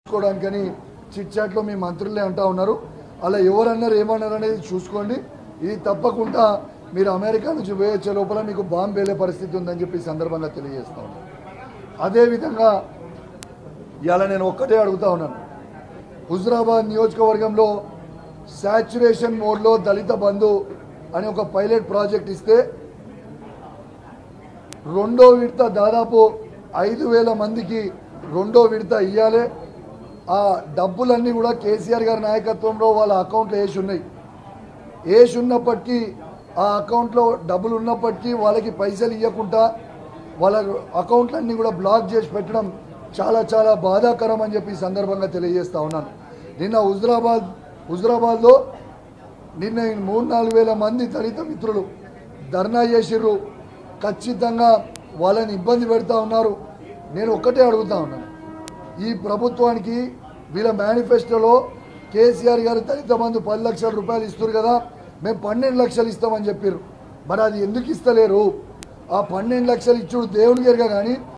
చూసుకోవడానికని chit చాట్లో మీ మంత్రులే అంటా ఉన్నారు అలా ఎవరన్నారు ఏమన్నారు అనేది చూసుకోండి ఇది తప్పకుండా మీరు అమెరికా నుంచి వేయొచ్చే లోపల మీకు బాంబు వేలే పరిస్థితి ఉందని చెప్పి ఈ సందర్భంగా తెలియజేస్తా ఉన్నాను అదేవిధంగా ఇవాళ నేను ఒక్కటే అడుగుతా ఉన్నాను హుజరాబాద్ నియోజకవర్గంలో శాచురేషన్ మోడ్లో దళిత బంధు అని ఒక పైలట్ ప్రాజెక్ట్ ఇస్తే రెండో విడత దాదాపు ఐదు వేల మందికి రెండో విడత ఇవ్వాలి ఆ డబ్బులన్నీ కూడా కేసీఆర్ గారి నాయకత్వంలో వాళ్ళ అకౌంట్లో వేసి ఉన్నాయి వేసి ఉన్నప్పటికీ ఆ అకౌంట్లో డబ్బులు ఉన్నప్పటికీ వాళ్ళకి పైసలు ఇవ్వకుండా వాళ్ళ అకౌంట్లన్నీ కూడా బ్లాక్ చేసి పెట్టడం చాలా చాలా బాధాకరం అని చెప్పి ఈ సందర్భంగా తెలియజేస్తా ఉన్నాను నిన్న హుజరాబాద్ హుజరాబాద్లో నిన్న ఈ మూడు నాలుగు వేల మంది దళిత మిత్రులు ధర్నా చేసిర్రు ఖచ్చితంగా వాళ్ళని ఇబ్బంది పెడతా ఉన్నారు నేను ఒక్కటే అడుగుతా ఉన్నాను ఈ ప్రభుత్వానికి వీళ్ళ మేనిఫెస్టోలో కేసీఆర్ గారు దళిత బంధు పది లక్షల రూపాయలు ఇస్తారు కదా మేము పన్నెండు లక్షలు ఇస్తామని చెప్పారు మరి అది ఎందుకు ఇస్తలేరు ఆ పన్నెండు లక్షలు ఇచ్చుడు దేవుని గారుగా కానీ